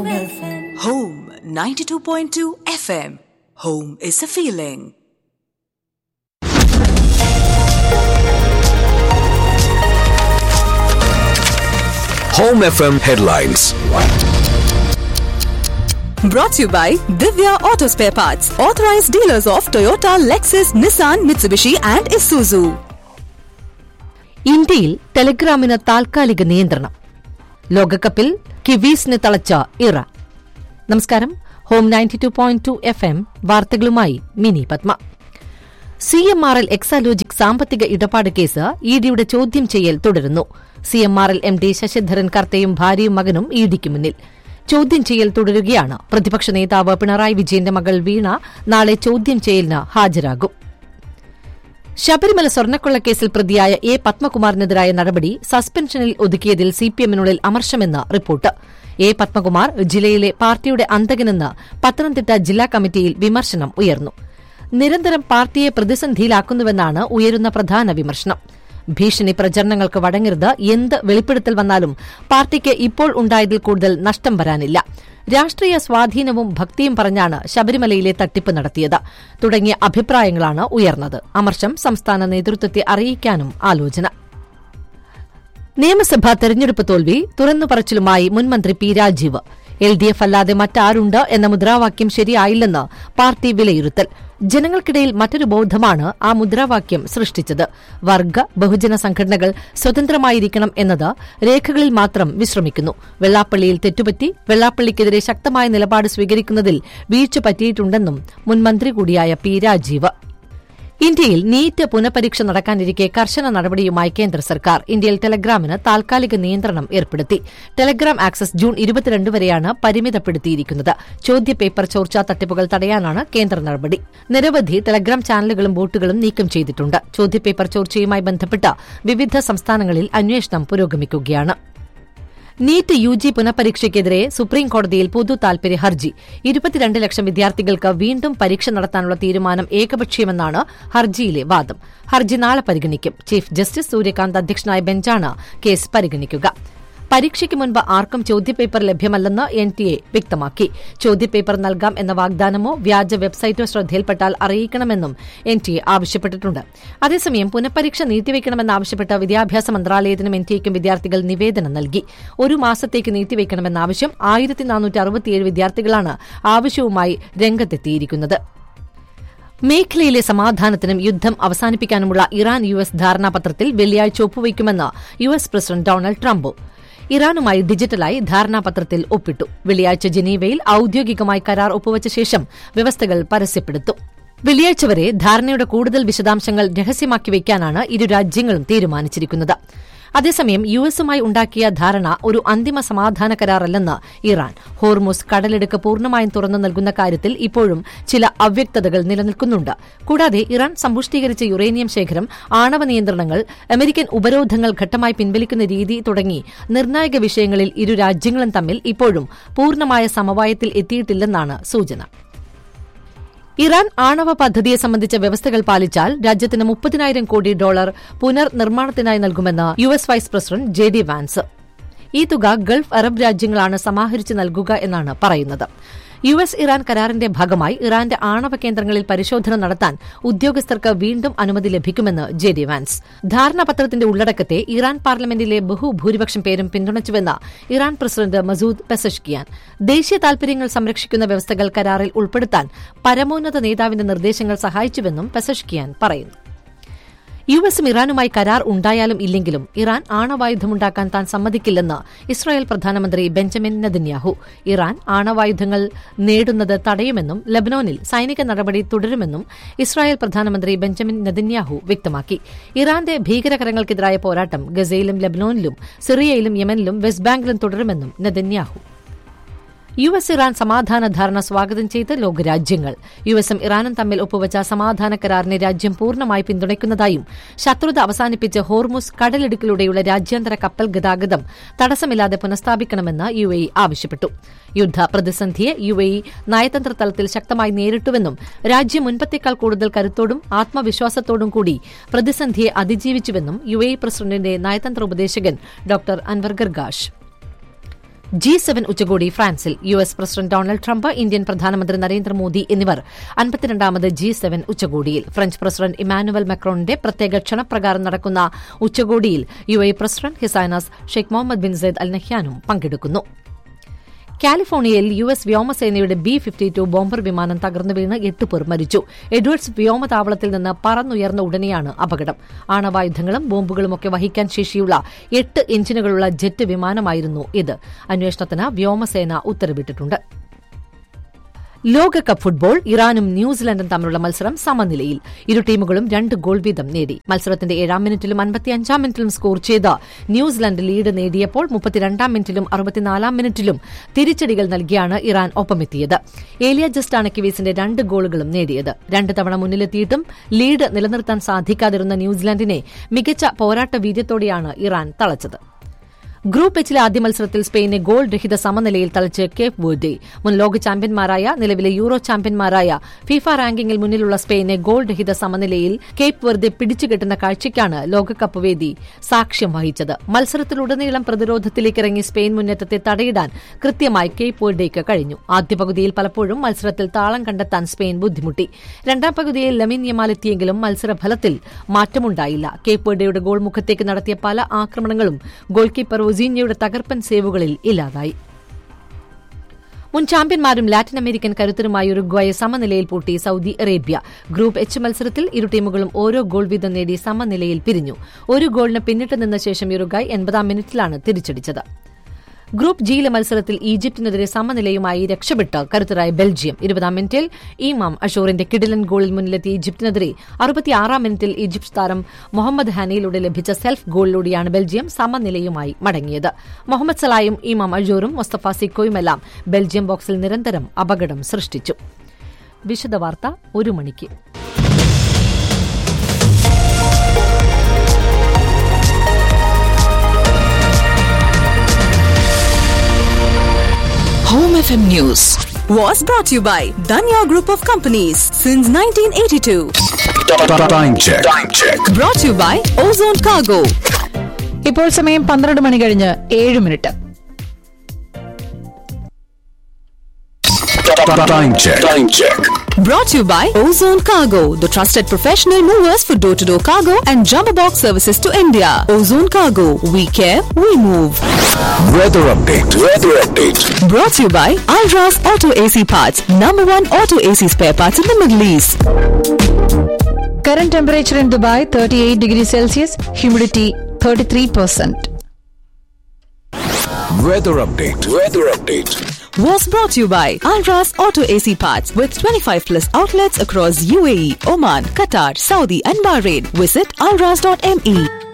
FM. Home 92.2 FM. Home is a feeling. Home FM headlines. Brought to you by Divya Auto Spare Parts, authorized dealers of Toyota, Lexus, Nissan, Mitsubishi, and Isuzu. ഇന്ത്യയിൽ ടെലഗ്രാമിന് താൽക്കാലിക നിയന്ത്രണം ലോകകപ്പിൽ കിവീസിന് തളച്ച Iran നമസ്കാരം home ninety two point two F M വാർത്തകളുമായി Mini Padma C M R L Exalogic സാമ്പത്തിക ഇടപാട് കേസ് ഇ ഡിയുടെ ചോദ്യം ചെയ്യൽ തുടരുന്നു C M R L M D Sasidharan കർത്തയും ഭാര്യയും മകനും ഇ ഡിക്ക് മുന്നിൽ ചോദ്യം ചെയ്യൽ തുടരുകയാണ് പ്രതിപക്ഷ നേതാവ് പിണറായി വിജയന്റെ മകൾ വീണ നാളെ ചോദ്യം ചെയ്യലിന് ഹാജരാകും ശബരിമല സ്വർണ്ണക്കൊള്ളക്കേസിൽ പ്രതിയായ എ പത്മകുമാറിനെതിരായ നടപടി സസ്പെൻഷനിൽ ഒതുക്കിയതിൽ സിപിഎമ്മിനുള്ളിൽ അമർഷമെന്ന് റിപ്പോർട്ട് എ പത്മകുമാർ ജില്ലയിലെ പാർട്ടിയുടെ അന്തകനെന്ന് പത്തനംതിട്ട ജില്ലാ കമ്മിറ്റിയിൽ വിമർശനം ഉയർന്നു നിരന്തരം പാർട്ടിയെ പ്രതിസന്ധിയിലാക്കുന്നുവെന്നാണ് ഉയരുന്ന പ്രധാന വിമർശനം ഭീഷണി പ്രചരണങ്ങൾക്ക് വഴങ്ങരുത് എന്ത് വെളിപ്പെടുത്തൽ വന്നാലും പാർട്ടിക്ക് ഇപ്പോൾ ഉണ്ടായതിൽ കൂടുതൽ നഷ്ടം വരാനില്ല രാഷ്ട്രീയ സ്വാധീനവും ഭക്തിയും പറഞ്ഞാണ് ശബരിമലയിലെ തട്ടിപ്പ് നടത്തിയത് തുടങ്ങിയ അഭിപ്രായങ്ങളാണ് ഉയർന്നത് അമർഷം സംസ്ഥാന നേതൃത്വത്തെ അറിയിക്കാനും ആലോചന നിയമസഭാ തെരഞ്ഞെടുപ്പ് തോൽവി തുറന്നു പറച്ചിലുമായി മുൻമന്ത്രി P Rajeev L D F അല്ലാതെ മറ്റാരുണ്ട് എന്ന മുദ്രാവാക്യം ശരിയായില്ലെന്ന് പാർട്ടി വിലയിരുത്തൽ ജനങ്ങൾക്കിടയിൽ മറ്റൊരു ബോധമാണ് ആ മുദ്രാവാക്യം സൃഷ്ടിച്ചത് വർഗ ബഹുജന സംഘടനകൾ സ്വതന്ത്രമായിരിക്കണം എന്നത് രേഖകളിൽ മാത്രം വിശ്രമിക്കുന്നു വെള്ളാപ്പള്ളിയിൽ തെറ്റുപറ്റി വെള്ളാപ്പള്ളിക്കെതിരെ ശക്തമായ നിലപാട് സ്വീകരിക്കുന്നതിൽ വീഴ്ച പറ്റിയിട്ടുണ്ടെന്നും മുൻമന്ത്രി കൂടിയായ പി രാജീവ് ഇന്ത്യയിൽ നീറ്റ് പുനഃപരീക്ഷ നടക്കാനിരിക്കെ കർശന നടപടിയുമായി കേന്ദ്ര സർക്കാർ ഇന്ത്യയിൽ ടെലഗ്രാമിന് താൽക്കാലിക നിയന്ത്രണം ഏർപ്പെടുത്തി ടെലഗ്രാം ആക്സസ് ജൂൺ ഇരുപത്തിരണ്ട് വരെയാണ് പരിമിതപ്പെടുത്തിയിരിക്കുന്നത് ചോദ്യപേപ്പർ ചോർച്ചാ തട്ടിപ്പുകൾ തടയാനാണ് കേന്ദ്ര നടപടി നിരവധി ടെലഗ്രാം ചാനലുകളും ബോട്ടുകളും നീക്കം ചെയ്തിട്ടുണ്ട് ചോദ്യപേപ്പർ ചോർച്ചയുമായി ബന്ധപ്പെട്ട് വിവിധ സംസ്ഥാനങ്ങളിൽ അന്വേഷണം പുരോഗമിക്കുകയാണ് നീറ്റ് യു ജി പുനഃപരീക്ഷയ്ക്കെതിരെ സുപ്രീംകോടതിയിൽ പൊതു താൽപര്യ ഹർജി ഇരുപത്തിരണ്ട് ലക്ഷം വിദ്യാർത്ഥികൾക്ക് വീണ്ടും പരീക്ഷ നടത്താനുള്ള തീരുമാനം ഏകപക്ഷീയമെന്നാണ് ഹർജിയിലെ വാദം ഹർജി നാളെ പരിഗണിക്കും ചീഫ് ജസ്റ്റിസ് സൂര്യകാന്ത് അധ്യക്ഷനായ ബെഞ്ചാണ് കേസ് പരിഗണിക്കുക പരീക്ഷയ്ക്ക് മുൻപ് ആർക്കും ചോദ്യപേപ്പർ ലഭ്യമല്ലെന്ന് എൻ ടി എ വ്യക്തമാക്കി ചോദ്യപേപ്പർ നൽകാം എന്ന വാഗ്ദാനമോ വ്യാജ വെബ്സൈറ്റോ ശ്രദ്ധയിൽപ്പെട്ടാൽ അറിയിക്കണമെന്നും എൻ ടി എ ആവശ്യപ്പെട്ടിട്ടുണ്ട് അതേസമയം പുനഃപരീക്ഷ നീട്ടിവെക്കണമെന്നാവശ്യപ്പെട്ട് വിദ്യാഭ്യാസ മന്ത്രാലയത്തിനും എൻ ടി എക്കും വിദ്യാർത്ഥികൾ നിവേദനം നൽകി ഒരു മാസത്തേക്ക് നീട്ടിവെക്കണമെന്ന ആവശ്യം ആയിരത്തി നാനൂറ്റി അറുപത്തിയേഴ് വിദ്യാർത്ഥികളാണ് ആവശ്യവുമായി രംഗത്തെത്തിയിരിക്കുന്നത് മേഖലയിലെ സമാധാനത്തിനും യുദ്ധം അവസാനിപ്പിക്കാനുമുള്ള ഇറാൻ യു എസ് ധാരണാപത്രത്തിൽ വെള്ളിയാഴ്ച ഒപ്പുവയ്ക്കുമെന്ന് U S president Donald Trump ഇറാനുമായി ഡിജിറ്റലായി ധാരണാപത്രത്തിൽ ഒപ്പിട്ടു വെള്ളിയാഴ്ച ജനീവയിൽ ഔദ്യോഗികമായി കരാർ ഒപ്പുവച്ച ശേഷം വ്യവസ്ഥകൾ പരസ്യപ്പെടുത്തും വെള്ളിയാഴ്ച വരെ ധാരണയുടെ കൂടുതൽ വിശദാംശങ്ങൾ രഹസ്യമാക്കി വയ്ക്കാനാണ് ഇരു രാജ്യങ്ങളും തീരുമാനിച്ചിരിക്കുന്നത് അതേസമയം യു എസുമായി ഉണ്ടാക്കിയ ധാരണ ഒരു അന്തിമ സമാധാന കരാറല്ലെന്ന് ഇറാൻ ഹോർമുസ് കടലെടുക്ക് പൂർണ്ണമായും തുറന്നു നൽകുന്ന കാര്യത്തിൽ ഇപ്പോഴും ചില അവ്യക്തതകൾ നിലനിൽക്കുന്നുണ്ട് കൂടാതെ ഇറാൻ സമ്പുഷ്ടീകരിച്ച യുറേനിയം ശേഖരം ആണവ നിയന്ത്രണങ്ങൾ അമേരിക്കൻ ഉപരോധങ്ങൾ ഘട്ടമായി പിൻവലിക്കുന്ന രീതി തുടങ്ങി നിർണായക വിഷയങ്ങളിൽ ഇരു രാജ്യങ്ങളും തമ്മിൽ ഇപ്പോഴും പൂർണ്ണമായ സമവായത്തിൽ എത്തിയിട്ടില്ലെന്നാണ് സൂചന ഇറാൻ ആണവ പദ്ധതിയെ സംബന്ധിച്ച വ്യവസ്ഥകൾ പാലിച്ചാൽ രാജ്യത്തിന് മുപ്പതിനായിരം കോടി ഡോളർ പുനർനിർമ്മാണത്തിനായി നൽകുമെന്ന് U S vice president J D Vance ഈ തുക ഗൾഫ് അറബ് രാജ്യങ്ങളാണ് സമാഹരിച്ച് നൽകുക എന്നാണ് പറയുന്നത് യു എസ് ഇറാൻ കരാറിന്റെ ഭാഗമായി ഇറാന്റെ ആണവ കേന്ദ്രങ്ങളിൽ പരിശോധന നടത്താൻ ഉദ്യോഗസ്ഥർക്ക് വീണ്ടും അനുമതി ലഭിക്കുമെന്ന് ജെ ഡി വാൻസ് ധാരണാപത്രത്തിന്റെ ഉള്ളടക്കത്തെ ഇറാൻ പാർലമെന്റിലെ ബഹുഭൂരിപക്ഷം പേരും പിന്തുണച്ചുവെന്ന് ഇറാൻ പ്രസിഡന്റ് മസൂദ് പെസഷ്കിയാൻ ദേശീയ താൽപര്യങ്ങൾ സംരക്ഷിക്കുന്ന വ്യവസ്ഥകൾ കരാറിൽ ഉൾപ്പെടുത്താൻ പരമോന്നത നേതാവിന്റെ നിർദ്ദേശങ്ങൾ സഹായിച്ചുവെന്നും പെസഷ്കിയാൻ പറയുന്നു യു എസും ഇറാനുമായി കരാർ ഉണ്ടായാലും ഇല്ലെങ്കിലും ഇറാൻ ആണവായുധമുണ്ടാക്കാൻ താൻ സമ്മതിക്കില്ലെന്ന് ഇസ്രായേൽ പ്രധാനമന്ത്രി ബെഞ്ചമിൻ നെതന്യാഹു ഇറാൻ ആണവായുധങ്ങൾ നേടുന്നത് തടയുമെന്നും ലബനോനിൽ സൈനിക നടപടി തുടരുമെന്നും ഇസ്രായേൽ പ്രധാനമന്ത്രി ബെഞ്ചമിൻ നെതന്യാഹു വ്യക്തമാക്കി ഇറാന്റെ ഭീകരകരങ്ങൾക്കെതിരായ പോരാട്ടം ഗസയിലും ലബനോനിലും സിറിയയിലും യമനിലും വെസ്റ്റ് ബാങ്കിലും തുടരുമെന്നും നെതന്യാഹു യു എസ് ഇറാൻ സമാധാന ധാരണ സ്വാഗതം ചെയ്ത് ലോകരാജ്യങ്ങൾ യു എസും ഇറാനും തമ്മിൽ ഒപ്പുവച്ച സമാധാന കരാറിനെ രാജ്യം പൂർണ്ണമായി പിന്തുണയ്ക്കുന്നതായും ശത്രുത അവസാനിപ്പിച്ച് ഹോർമുസ് കടലിടുക്കിലൂടെയുള്ള രാജ്യാന്തര കപ്പൽ ഗതാഗതം തടസ്സമില്ലാതെ പുനഃസ്ഥാപിക്കണമെന്ന് യു എ ആവശ്യപ്പെട്ടു യുദ്ധ പ്രതിസന്ധിയെ യു എ നയതന്ത്ര തലത്തിൽ ശക്തമായി നേരിട്ടുവെന്നും രാജ്യം മുൻപത്തേക്കാൾ കൂടുതൽ കരുത്തോടും ആത്മവിശ്വാസത്തോടും കൂടി പ്രതിസന്ധിയെ അതിജീവിച്ചുവെന്നും യു എ പ്രസിഡന്റിന്റെ നയതന്ത്ര ഉപദേശകൻ doctor Anwar Gargash G seven ഉച്ചകോടി ഫ്രാൻസിൽ U S president Donald Trump Indian പ്രധാനമന്ത്രി നരേന്ദ്രമോദി എന്നിവർ അൻപത്തിരണ്ടാമത് ജി സെവൻ ഉച്ചകോടിയിൽ ഫ്രഞ്ച് പ്രസിഡന്റ് ഇമാനുവൽ മക്രോണിന്റെ പ്രത്യേക ക്ഷണപ്രകാരം നടക്കുന്ന ഉച്ചകോടിയിൽ U A president ഹിസൈനസ് Sheikh Muhammad bin Syed അൽ നഹ്യാനും പങ്കെടുക്കുന്നു കാലിഫോർണിയയിൽ യു എസ് വ്യോമസേനയുടെ ബി ഫിഫ്റ്റി ടു ബോംബർ വിമാനം തകർന്നു വീണ് എട്ട് പേർ മരിച്ചു എഡ്വേർഡ്സ് വ്യോമതാവളത്തിൽ നിന്ന് പറന്നുയർന്ന ഉടനെയാണ് അപകടം ആണവായുധങ്ങളും ബോംബുകളുമൊക്കെ വഹിക്കാൻ ശേഷിയുള്ള എട്ട് എഞ്ചിനുകളുള്ള ജെറ്റ് വിമാനമായിരുന്നു ഇത് അന്വേഷണത്തിന് വ്യോമസേന ഉത്തരവിട്ടിട്ടുണ്ട് ലോകകപ്പ് ഫുട്ബോൾ ഇറാനും ന്യൂസിലൻഡും തമ്മിലുള്ള മത്സരം സമനിലയിൽ ഇരു ടീമുകളും രണ്ട് ഗോൾ വീതം നേടി മത്സരത്തിന്റെ ഏഴാം മിനിറ്റിലും അൻപത്തിയഞ്ചാം മിനിറ്റിലും സ്കോർ ചെയ്ത് ന്യൂസിലൻഡ് ലീഡ് നേടിയപ്പോൾ മുപ്പത്തിരണ്ടാം മിനിറ്റിലും അറുപത്തിനാലാം മിനിറ്റിലും തിരിച്ചടികൾ നൽകിയാണ് ഇറാൻ ഒപ്പമെത്തിയത് ഏലിയ ജസ്റ്റാണ് കിവീസിന്റെ രണ്ട് ഗോളുകളും നേടിയത് രണ്ട് തവണ മുന്നിലെത്തിയിട്ടും ലീഡ് നിലനിർത്താൻ സാധിക്കാതിരുന്ന ന്യൂസിലൻഡിനെ മികച്ച പോരാട്ട വീര്യത്തോടെയാണ് ഇറാൻ തളച്ചത് ഗ്രൂപ്പ് എച്ചിലെ ആദ്യ മത്സരത്തിൽ സ്പെയിനെ ഗോൾ രഹിത സമനിലയിൽ തളച്ച് കേപ്പ് വേർഡെ മുൻ ലോക ചാമ്പ്യന്മാരായ നിലവിലെ യൂറോ ചാമ്പ്യന്മാരായ ഫിഫ റാങ്കിങ്ങിൽ മുന്നിലുള്ള സ്പെയിനെ ഗോൾ രഹിത സമനിലയിൽ കേപ്പ് വെർദെ പിടിച്ചുകെട്ടുന്ന കാഴ്ചയ്ക്കാണ് ലോകകപ്പ് വേദി സാക്ഷ്യം വഹിച്ചത് മത്സരത്തിലുടനീളം പ്രതിരോധത്തിലേക്ക് ഇറങ്ങി സ്പെയിൻ മുന്നേറ്റത്തെ തടയിടാൻ കൃത്യമായി കേപ്പ് വെർഡേക്ക് കഴിഞ്ഞു ആദ്യ പകുതിയിൽ പലപ്പോഴും മത്സരത്തിൽ താളം കണ്ടെത്താൻ സ്പെയിൻ ബുദ്ധിമുട്ടി രണ്ടാം പകുതിയിൽ ലമിൻ യമാലെത്തിയെങ്കിലും മത്സരഫലത്തിൽ മാറ്റമുണ്ടായില്ല കേപ്പ് വെർഡയുടെ ഗോൾ മുഖത്തേക്ക് നടത്തിയ പല ആക്രമണങ്ങളും ഗോൾ കീപ്പർ ഒസീഞ്ഞയുടെ തകർപ്പൻ സേവുകളിൽ ഇല്ലാതായി മുൻ ചാമ്പ്യന്മാരും ലാറ്റിൻ അമേരിക്കൻ കരുത്തരുമായ ഉറുഗ്വായെ സമനിലയിൽ പൂട്ടി സൌദി അറേബ്യ ഗ്രൂപ്പ് എച്ച് മത്സരത്തിൽ ഇരു ടീമുകളും ഓരോ ഗോൾ വീതം നേടി സമനിലയിൽ പിരിഞ്ഞു ഒരു ഗോളിന് പിന്നിട്ട് നിന്ന ശേഷം ഉറുഗ്വായ് എൺപതാം മിനിറ്റിലാണ് തിരിച്ചടിച്ചത് ഗ്രൂപ്പ് ജിയിലെ മത്സരത്തിൽ ഈജിപ്തിനെതിരെ സമനിലയുമായി രക്ഷപ്പെട്ട് കരുത്തരായ ബെൽജിയം ഇരുപതാം മിനിറ്റിൽ ഇമാം അഷൂറിന്റെ കിഡിലൻ ഗോളിൽ മുന്നിലെത്തിയ ഈജിപ്തിനെതിരെ അറുപത്തിയാറാം മിനിറ്റിൽ ഈജിപ്ത് താരം മുഹമ്മദ് ഹനയിലൂടെ ലഭിച്ച സെൽഫ് ഗോളിലൂടെയാണ് ബെൽജിയം സമനിലയുമായി മടങ്ങിയത് മുഹമ്മദ് സലായും ഇമാം അഷൂറും മുസ്തഫ സിക്കോയുമെല്ലാം ബെൽജിയം ബോക്സിൽ നിരന്തരം അപകടം സൃഷ്ടിച്ചു വിശദവാർത്ത ഒരു മണിക്ക് Home FM News was brought to you by Danya Group of Companies since 1982. Time check. Time check. Brought to you by Ozone Cargo. ഇപ്പോൾ സമയം പന്ത്രണ്ട് മണി കഴിഞ്ഞ് ഏഴ് minute Time check. Time check. Brought to you by Ozone Cargo, the trusted professional movers for door to door cargo and jumbo box services to India. Ozone Cargo, we care, we move. Weather update. Weather update. Brought to you by Alras Auto AC Parts, number one auto AC spare parts in the Middle East. Current temperature in Dubai thirty eight degree Celsius humidity thirty three percent Weather update. Weather update. Was brought to you by Alras Auto AC Parts with 25 plus outlets across UAE, Oman, Qatar, Saudi, and Bahrain. Visit alras.me.